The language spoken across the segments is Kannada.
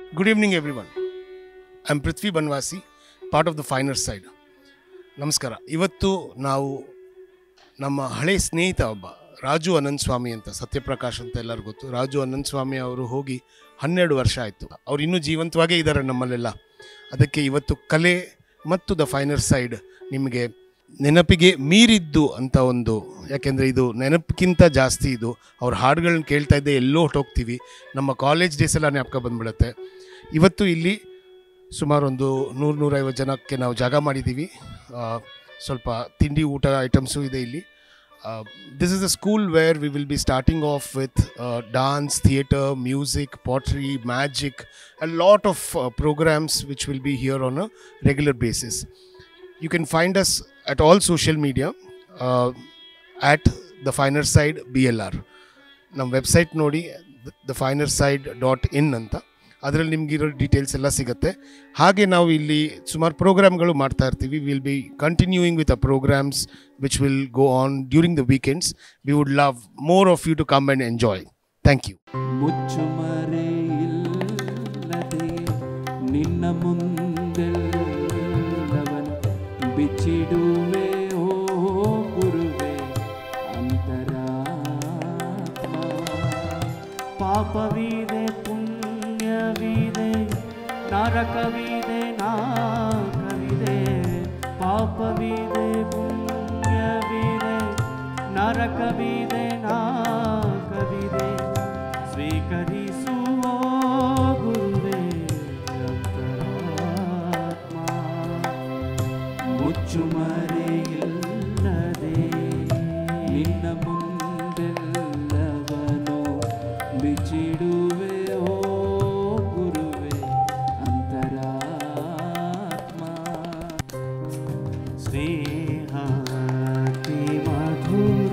Good evening, everyone. I'm Prithvi Banwasi, part of the finer side. ನಮಸ್ಕಾರ ಇವತ್ತು ನಾವು ನಮ್ಮ ಹಳೆ ಸ್ನೇಹಿತ ಒಬ್ಬ ರಾಜು ಅನಂತ್ ಸ್ವಾಮಿ ಅಂತ ಸತ್ಯಪ್ರಕಾಶ್ ಅಂತ ಎಲ್ಲರಿಗೂ ಗೊತ್ತು ರಾಜು ಅನಂತ್ ಸ್ವಾಮಿ ಅವರು ಹೋಗಿ ಹನ್ನೆರಡು ವರ್ಷ ಆಯಿತು ಅವ್ರು ಇನ್ನೂ ಜೀವಂತವಾಗೇ ಇದ್ದಾರೆ ನಮ್ಮಲ್ಲೆಲ್ಲ ಅದಕ್ಕೆ ಇವತ್ತು ಕಲೆ ಮತ್ತು ದ ಫೈನರ್ ಸೈಡ್ ನಿಮಗೆ ನೆನಪಿಗೆ ಮೀರಿದ್ದು ಅಂತ ಒಂದು ಯಾಕೆಂದರೆ ಇದು ನೆನಪಿಗಿಂತ ಜಾಸ್ತಿ ಇದು ಅವ್ರ ಹಾಡುಗಳನ್ನ ಕೇಳ್ತಾ ಇದ್ದೆ ಎಲ್ಲೋ ಹೊಟ್ಟೋಗ್ತೀವಿ ನಮ್ಮ ಕಾಲೇಜ್ ಡೇಸ್ ಎಲ್ಲ ಜ್ಞಾಪಕ ಬಂದ್ಬಿಡುತ್ತೆ ಇವತ್ತು ಇಲ್ಲಿ ಸುಮಾರು ಒಂದು ನೂರು ನೂರೈವತ್ತು ಜನಕ್ಕೆ ನಾವು ಜಾಗ ಮಾಡಿದ್ದೀವಿ ಆ, ಸ್ವಲ್ಪ ತಿಂಡಿ ಊಟ ಐಟಮ್ಸು ಇದೆ ಇಲ್ಲಿ this is a school where we will be starting off with dance theatre music poetry magic a lot of programmes which will be here on a regular basis you can find us at all social media at the finer side B L R ನಮ್ಮ ವೆಬ್ಸೈಟ್ ನೋಡಿ the finer side dot in ಅಂತ ಅದರಲ್ಲಿ ನಿಮಗಿರೋ ಡೀಟೇಲ್ಸ್ ಎಲ್ಲ ಸಿಗುತ್ತೆ ಹಾಗೆ ನಾವು ಇಲ್ಲಿ ಸುಮಾರು ಪ್ರೋಗ್ರಾಮ್ಗಳು ಮಾಡ್ತಾ ಇರ್ತೀವಿ will be continuing with a programmes which will go on during the weekends we would love more of you to come and enjoy thank you ಮುಚ್ಚುಮರೆ ಇಲ್ಲದೆ ನಿನ್ನ ಮುಂದೆಲ್ಲವನು ಬಿಚ್ಚಿಡುವೆ ಓ ಗುರುವೆ ಅಂತರಾತ್ಮ ಪಾಪವಿದೆ ಪುಣ್ಯವಿದೆ ನರಕವಿದೆ ನಾಕವಿದೆ ಪಾಪವಿದೆ ಪುಣ್ಯವಿದೆ ನರಕವಿದೆ ನಾಕವಿದೆ ಸ್ವೀಕರಿಸುವ ಗುರುವೇ ಅಂತರಾತ್ಮ ಮುಚ್ಚುಮರೆ ಇಲ್ಲದೆ ನಿನ್ನ ಮುಂದೆಲ್ಲವನು ಬಿಚ್ಚಿಡುವೆ ಓ ಗುರುವೇ ಅಂತರಾತ್ಮ ಸ್ನೇಹ ಅತಿ ಮಧುರ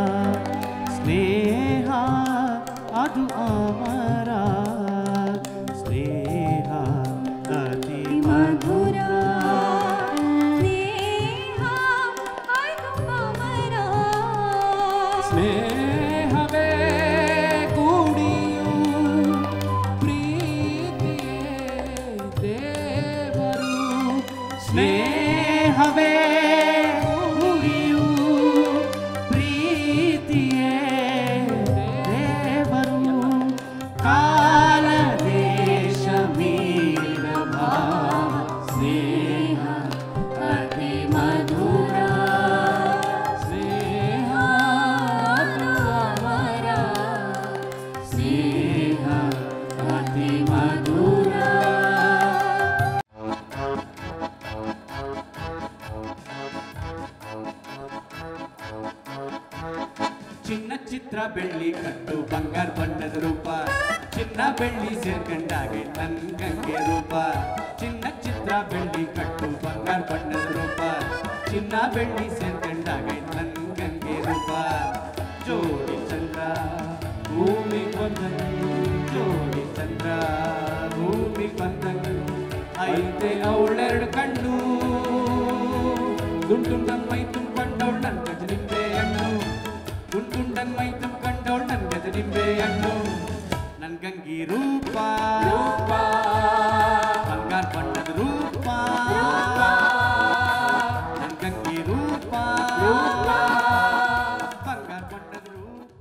ಸ್ನೇಹ ಅದು ಅಮರ ಸ್ನೇಹ ಅತಿ ಮಧುರ ಸ್ನೇಹವೇ ಕೂಡಿಯು ಪ್ರೀತಿಯೇ ದೇವರು ಸ್ನೇಹವೇ ಕೂಡಿಯು ಪ್ರೀತಿಯೇ ದೇವರು ಕಾಲ ದೇಶ ಮೀರಿದ ಭಾವ ಸ್ನೇಹ ಅತಿ ಮಧುರ ಸ್ನೇಹ ಅದು ಅಮರ ಸ್ನೇಹ ಅತಿ ಮಧುರ ಚಿನ್ನ ಚಿತ್ರ ಬೆಳ್ಳಿ ಕಟ್ಟು ಬಂಗಾರ ಬಣ್ಣದ ರೂಪ ಚಿನ್ನ ಬೆಳ್ಳಿ ಸೇರ್ಕೊಂಡಾಗೆ ನನ್ ಗಂಗೆ ರೂಪ ಚಿನ್ನ ಚಿತ್ರ ಬೆಳ್ಳಿ ಕಟ್ಟು ಬಂಗಾರ ಬಣ್ಣದ ರೂಪ ಚಿನ್ನ ಬೆಳ್ಳಿ ಸೇರ್ಕೊಂಡಾಗೆ ನನ್ ಗಂಗೆ ರೂಪ ಜೋಡಿ ಚಂದ್ರ ಭೂಮಿ ಬಂದನ್ ಜೋಡಿ ಚಂದ್ರ ಭೂಮಿ ಬಂದನ್ ಐತೆ ಅವಳೆರಡು ಕಣ್ಣು ದುಂಡುಂಡನ್ ಮೈ ತುಂಬಿಕೊಂಡವಳು ನನ್ ಗಜ ನಿಂಬೆ ಹಣ್ಣು ದುಂಡುಂಡನ್ ಮೈ ತುಂಬಿಕೊಂಡವಳು ನನ್ ಗಜ ನಿಂಬೆ ಹಣ್ಣು ನನ್ ಗಂಗಿ ರೂಪ ರೂಪ ಬಂಗಾರ ಬಣ್ಣದ ರೂಪ ನನ್ ಗಂಗಿ ರೂಪ ರೂಪ ಬಂಗಾರ ಬಣ್ಣದ ರೂಪ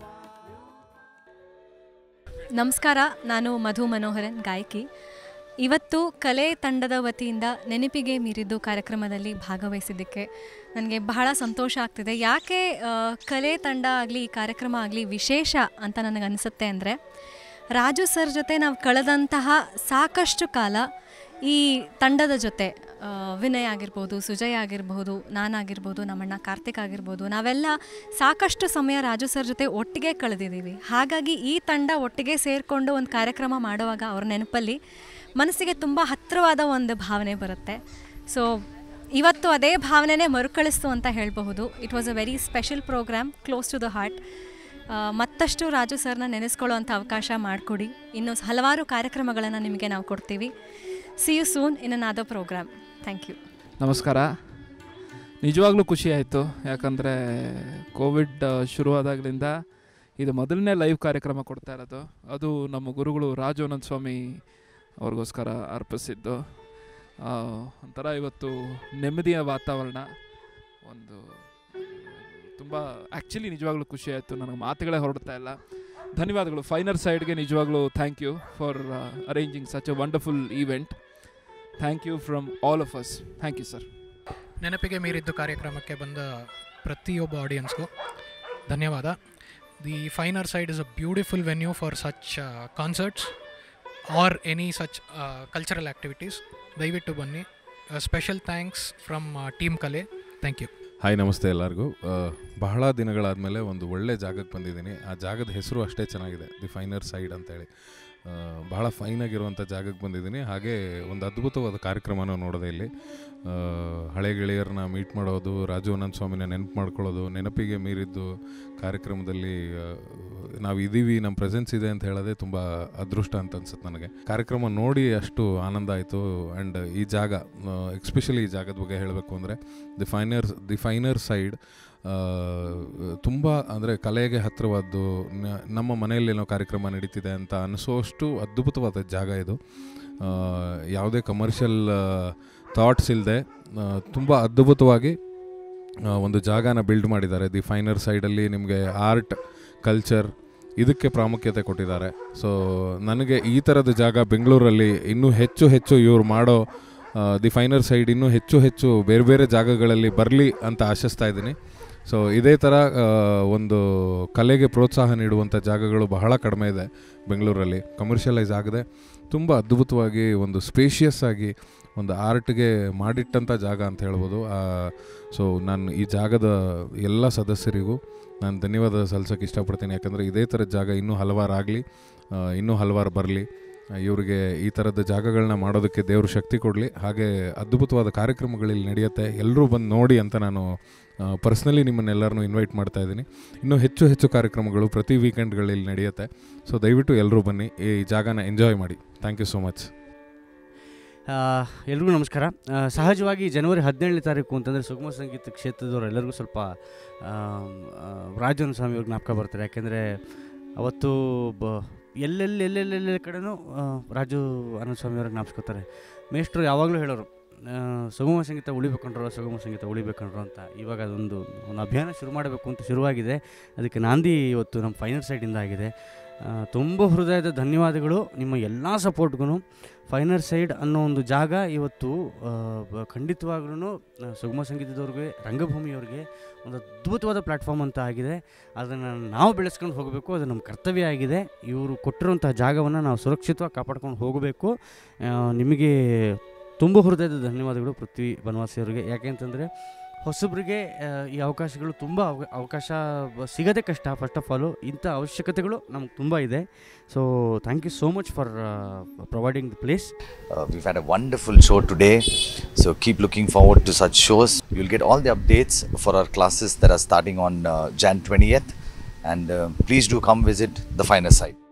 ನಮಸ್ಕಾರ ನಾನು ಮಧು ಮನೋಹರನ್ ಗಾಯಕಿ ಇವತ್ತು ಕಲೆ ತಂಡದ ವತಿಯಿಂದ ನೆನಪಿಗೆ ಮೀರಿದ್ದು ಕಾರ್ಯಕ್ರಮದಲ್ಲಿ ಭಾಗವಹಿಸಿದ್ದಕ್ಕೆ ನನಗೆ ಬಹಳ ಸಂತೋಷ ಆಗ್ತಿದೆ ಯಾಕೆ ಆ, ಕಲೆ ತಂಡ ಆಗಲಿ ಈ ಕಾರ್ಯಕ್ರಮ ಆಗಲಿ ವಿಶೇಷ ಅಂತ ನನಗೆ ಅನಿಸುತ್ತೆ ಅಂದರೆ ರಾಜು ಸರ್ ಜೊತೆ ನಾವು ಕಳೆದಂತಹ ಸಾಕಷ್ಟು ಕಾಲ ಈ ತಂಡದ ಜೊತೆ ಆ, ವಿನಯ್ ಆಗಿರ್ಬೋದು ಸುಜಯ್ ಆಗಿರ್ಬೋದು ನಾನಾಗಿರ್ಬೋದು ನಮ್ಮಣ್ಣ ಕಾರ್ತಿಕ್ ಆಗಿರ್ಬೋದು ನಾವೆಲ್ಲ ಸಾಕಷ್ಟು ಸಮಯ ರಾಜು ಸರ್ ಜೊತೆ ಒಟ್ಟಿಗೆ ಕಳೆದಿದ್ದೀವಿ ಹಾಗಾಗಿ ಈ ತಂಡ ಒಟ್ಟಿಗೆ ಸೇರಿಕೊಂಡು ಒಂದು ಕಾರ್ಯಕ್ರಮ ಮಾಡುವಾಗ ಅವ್ರ ನೆನಪಲ್ಲಿ ಮನಸ್ಸಿಗೆ ತುಂಬ ಹತ್ತಿರವಾದ ಒಂದು ಭಾವನೆ ಬರುತ್ತೆ ಸೊ ಇವತ್ತು ಅದೇ ಭಾವನೆನೇ ಮರುಕಳಿಸ್ತು ಅಂತ ಹೇಳಬಹುದು it was a very special programme close to the heart ಮತ್ತಷ್ಟು ರಾಜು ಸರ್ನ ನೆನೆಸ್ಕೊಳ್ಳೋವಂಥ ಅವಕಾಶ ಮಾಡಿಕೊಡಿ ಇನ್ನು ಹಲವಾರು ಕಾರ್ಯಕ್ರಮಗಳನ್ನು ನಿಮಗೆ ನಾವು ಕೊಡ್ತೀವಿ see you soon in another programme thank you ನಮಸ್ಕಾರ ನಿಜವಾಗ್ಲೂ ಖುಷಿ ಆಯಿತು ಯಾಕಂದರೆ ಕೋವಿಡ್ ಶುರುವಾದಾಗಲಿಂದ ಇದು ಮೊದಲನೇ ಲೈವ್ ಕಾರ್ಯಕ್ರಮ ಕೊಡ್ತಾ ಇರೋದು ಅದು ನಮ್ಮ ಗುರುಗಳು ರಾಜು ಅನಂತ ಸ್ವಾಮಿ ಅವ್ರಿಗೋಸ್ಕರ ಅರ್ಪಿಸಿದ್ದು ಆ, ಒಂಥರ ಇವತ್ತು ನೆಮ್ಮದಿಯ ವಾತಾವರಣ ಒಂದು ತುಂಬ ಆ್ಯಕ್ಚುಲಿ ನಿಜವಾಗ್ಲೂ ಖುಷಿ ಆಯಿತು ನನಗೆ ಮಾತುಗಳೇ ಹೊರಡ್ತಾ ಇಲ್ಲ ಧನ್ಯವಾದಗಳು ಫೈನರ್ ಸೈಡ್ಗೆ ನಿಜವಾಗ್ಲೂ thank you for arranging such a wonderful event thank you from all of us thank you sir ನೆನಪಿಗೆ ಮೀರಿದ್ದು ಕಾರ್ಯಕ್ರಮಕ್ಕೆ ಬಂದ ಪ್ರತಿಯೊಬ್ಬ ಆಡಿಯನ್ಸ್ಗೂ ಧನ್ಯವಾದ the finer side is a beautiful venue for such concerts or any such cultural activities ದಯವಿಟ್ಟು ಬನ್ನಿ ಸ್ಪೆಷಲ್ ಥ್ಯಾಂಕ್ಸ್ ಫ್ರಮ್ ಟೀಮ್ ಕಲೆ ಥ್ಯಾಂಕ್ ಯು ಹಾಯ್ ನಮಸ್ತೆ ಎಲ್ಲರಿಗೂ ಆ, ಬಹಳ ದಿನಗಳಾದಮೇಲೆ ಒಂದು ಒಳ್ಳೆ ಜಾಗಕ್ಕೆ ಬಂದಿದ್ದೀನಿ ಆ ಜಾಗದ ಹೆಸರು ಅಷ್ಟೇ ಚೆನ್ನಾಗಿದೆ ದಿ ಫೈನರ್ ಸೈಡ್ ಅಂತೇಳಿ ಆ, ಬಹಳ ಫೈನಾಗಿರುವಂಥ ಜಾಗಕ್ಕೆ ಬಂದಿದ್ದೀನಿ ಹಾಗೆ ಒಂದು ಅದ್ಭುತವಾದ ಕಾರ್ಯಕ್ರಮನ ನೋಡಿದೆ ಇಲ್ಲಿ ಆ, ಹಳೆ ಗೆಳೆಯರನ್ನ ಮೀಟ್ ಮಾಡೋದು ರಾಜು ಅನಂತ ಸ್ವಾಮಿನ ನೆನಪು ಮಾಡ್ಕೊಳ್ಳೋದು ನೆನಪಿಗೆ ಮೀರಿದ್ದು ಕಾರ್ಯಕ್ರಮದಲ್ಲಿ ಆ, ನಾವು ಇದ್ದೀವಿ ನಮ್ಮ ಪ್ರೆಸೆನ್ಸ್ ಇದೆ ಅಂತ ಹೇಳೋದೇ ತುಂಬ ಅದೃಷ್ಟ ಅಂತ ಅನ್ಸುತ್ತೆ ನನಗೆ ಕಾರ್ಯಕ್ರಮ ನೋಡಿ ಅಷ್ಟು ಆನಂದ ಆಯಿತು ಆ್ಯಂಡ್ ಈ ಜಾಗ ಎಕ್ಸ್ಪೆಷಲಿ ಈ ಜಾಗದ ಬಗ್ಗೆ ಹೇಳಬೇಕು ಅಂದರೆ the finer the finer side ತುಂಬ ಅಂದರೆ ಕಲೆಗೆ ಹತ್ತಿರವಾದ್ದು ನ- ನಮ್ಮ ಮನೆಯಲ್ಲಿ ಏನೋ ಕಾರ್ಯಕ್ರಮ ನಡೀತಿದೆ ಅಂತ ಅನಿಸೋಷ್ಟು ಅದ್ಭುತವಾದ ಜಾಗ ಇದು ಆ, ಯಾವುದೇ ಕಮರ್ಷಿಯಲ್ ಥಾಟ್ಸ್ ಇಲ್ಲದೆ ತುಂಬ ಅದ್ಭುತವಾಗಿ ಆ, ಒಂದು ಜಾಗನ ಬಿಲ್ಡ್ ಮಾಡಿದ್ದಾರೆ ದಿ ಫೈನರ್ ಸೈಡಲ್ಲಿ ನಿಮಗೆ ಆರ್ಟ್ ಕಲ್ಚರ್ ಇದಕ್ಕೆ ಪ್ರಾಮುಖ್ಯತೆ ಕೊಟ್ಟಿದ್ದಾರೆ ಸೊ ನನಗೆ ಈ ಥರದ ಜಾಗ ಬೆಂಗಳೂರಲ್ಲಿ ಇನ್ನೂ ಹೆಚ್ಚು ಹೆಚ್ಚು ಇವ್ರು ಮಾಡೋ ದಿ ಫೈನರ್ ಸೈಡ್ ಇನ್ನೂ ಹೆಚ್ಚು ಹೆಚ್ಚು ಬೇರೆ ಬೇರೆ ಜಾಗಗಳಲ್ಲಿ ಬರಲಿ ಅಂತ ಆಶಿಸ್ತಾ ಇದ್ದೀನಿ ಸೊ ಇದೇ ಥರ ಆ, ಒಂದು ಕಲೆಗೆ ಪ್ರೋತ್ಸಾಹ ನೀಡುವಂಥ ಜಾಗಗಳು ಬಹಳ ಕಡಿಮೆ ಇದೆ ಬೆಂಗಳೂರಲ್ಲಿ ಕಮರ್ಷಿಯಲೈಸ್ ಆಗದೆ ತುಂಬ ಅದ್ಭುತವಾಗಿ ಒಂದು ಸ್ಪೇಷಿಯಸ್ ಆಗಿ ಒಂದು ಆರ್ಟ್ಗೆ ಮಾಡಿಟ್ಟಂಥ ಜಾಗ ಅಂತ ಹೇಳ್ಬೋದು ಸೊ ನಾನು ಈ ಜಾಗದ ಎಲ್ಲ ಸದಸ್ಯರಿಗೂ ನಾನು ಧನ್ಯವಾದ ಸಲ್ಲಿಸೋಕೆ ಇಷ್ಟಪಡ್ತೀನಿ ಯಾಕಂದರೆ ಇದೇ ಥರದ ಜಾಗ ಇನ್ನೂ ಹಲವಾರು ಆಗಲಿ ಇನ್ನೂ ಹಲವಾರು ಬರಲಿ ಇವರಿಗೆ ಈ ಥರದ ಜಾಗಗಳನ್ನ ಮಾಡೋದಕ್ಕೆ ದೇವರು ಶಕ್ತಿ ಕೊಡಲಿ ಹಾಗೆ ಅದ್ಭುತವಾದ ಕಾರ್ಯಕ್ರಮಗಳಲ್ಲಿ ನಡೆಯುತ್ತೆ ಎಲ್ಲರೂ ಬಂದು ನೋಡಿ ಅಂತ ನಾನು ಪರ್ಸ್ನಲಿ ನಿಮ್ಮನ್ನೆಲ್ಲರನ್ನೂ ಇನ್ವೈಟ್ ಮಾಡ್ತಾ ಇದ್ದೀನಿ ಇನ್ನೂ ಹೆಚ್ಚು ಹೆಚ್ಚು ಕಾರ್ಯಕ್ರಮಗಳು ಪ್ರತಿ ವೀಕೆಂಡ್ಗಳಲ್ಲಿ ನಡೆಯುತ್ತೆ ಸೊ ದಯವಿಟ್ಟು ಎಲ್ಲರೂ ಬನ್ನಿ ಈ ಜಾಗನ ಎಂಜಾಯ್ ಮಾಡಿ ಥ್ಯಾಂಕ್ ಯು ಸೋ ಮಚ್ ಆ, ಎಲ್ರಿಗೂ ನಮಸ್ಕಾರ ಆ, ಸಹಜವಾಗಿ ಜನವರಿ ಹದಿನೇಳನೇ ತಾರೀಕು ಅಂತಂದರೆ ಸುಗಮ ಸಂಗೀತ ಕ್ಷೇತ್ರದವ್ರು ಎಲ್ಲರಿಗೂ ಸ್ವಲ್ಪ ಆಮ್, ಆ, ರಾಜನ್ ಸ್ವಾಮಿ ಅವ್ರಿಗೆ ಜ್ಞಾಪಕ ಬರ್ತಾರೆ ಯಾಕೆಂದರೆ ಅವತ್ತು ಬ ಎಲ್ಲೆಲ್ಲಿ ಎಲ್ಲೆಲ್ಲೆಲ್ಲ ಕಡೆನೂ ಆ, ರಾಜು ಆನಂದ ಸ್ವಾಮಿ ಅವ್ರಿಗೆ ಜ್ಞಾಪಿಸ್ಕೋತಾರೆ ಮೇಷ್ಟ್ರು ಯಾವಾಗಲೂ ಹೇಳೋರು ಆ, ಸುಗಮ ಸಂಗೀತ ಉಳಿಬೇಕಂಡ್ರು ಸುಗಮ ಸಂಗೀತ ಉಳಿಬೇಕಂಡ್ರು ಅಂತ ಇವಾಗ ಅದೊಂದು ಒಂದು ಅಭಿಯಾನ ಶುರು ಮಾಡಬೇಕು ಅಂತ ಶುರುವಾಗಿದೆ ಅದಕ್ಕೆ ನಾಂದಿ ಇವತ್ತು ನಮ್ಮ ಫೈನಲ್ ಸೈಡಿಂದ ಆಗಿದೆ ಆ, ತುಂಬ ಹೃದಯದ ಧನ್ಯವಾದಗಳು ನಿಮ್ಮ ಎಲ್ಲ ಸಪೋರ್ಟ್ಗೂ ಫೈನರ್ ಸೈಡ್ ಅನ್ನೋ ಒಂದು ಜಾಗ ಇವತ್ತು ಆ, ಬ- ಖಂಡಿತವಾಗ್ಲೂ ಸುಗಮ ಸಂಗೀತದವ್ರಿಗೆ ರಂಗಭೂಮಿಯವ್ರಿಗೆ ಒಂದು ಅದ್ಭುತವಾದ ಪ್ಲ್ಯಾಟ್ಫಾರ್ಮ್ ಅಂತ ಆಗಿದೆ ಅದನ್ನು ನಾವು ಬೆಳೆಸ್ಕೊಂಡು ಹೋಗಬೇಕು ಅದು ನಮ್ಮ ಕರ್ತವ್ಯ ಆಗಿದೆ ಇವರು ಕೊಟ್ಟಿರುವಂಥ ಜಾಗವನ್ನು ನಾವು ಸುರಕ್ಷಿತವಾಗಿ ಕಾಪಾಡ್ಕೊಂಡು ಹೋಗಬೇಕು ಆ, ನಿಮಗೆ ತುಂಬ ಹೃದಯದ ಧನ್ಯವಾದಗಳು ಪೃಥ್ವಿ ಬನವಾಸಿ ಅವರಿಗೆ ಯಾಕೆಂತಂದರೆ ಹೊಸಬ್ರಿಗೆ ಆ, ಈ ಅವಕಾಶಗಳು ತುಂಬ ಅವ- ಅವಕಾಶ ಬ- ಸಿಗೋದೇ ಕಷ್ಟ ಫಸ್ಟ್ ಆಫ್ ಆಲು ಇಂಥ ಅವಶ್ಯಕತೆಗಳು ನಮ್ಗೆ ತುಂಬ ಇದೆ so thank you so much for providing the place Uh, we've had a wonderful show today, so keep looking forward to such shows. You'll get all the updates for our classes that are starting on uh, Jan 20th, and uh, please do come visit the finer side.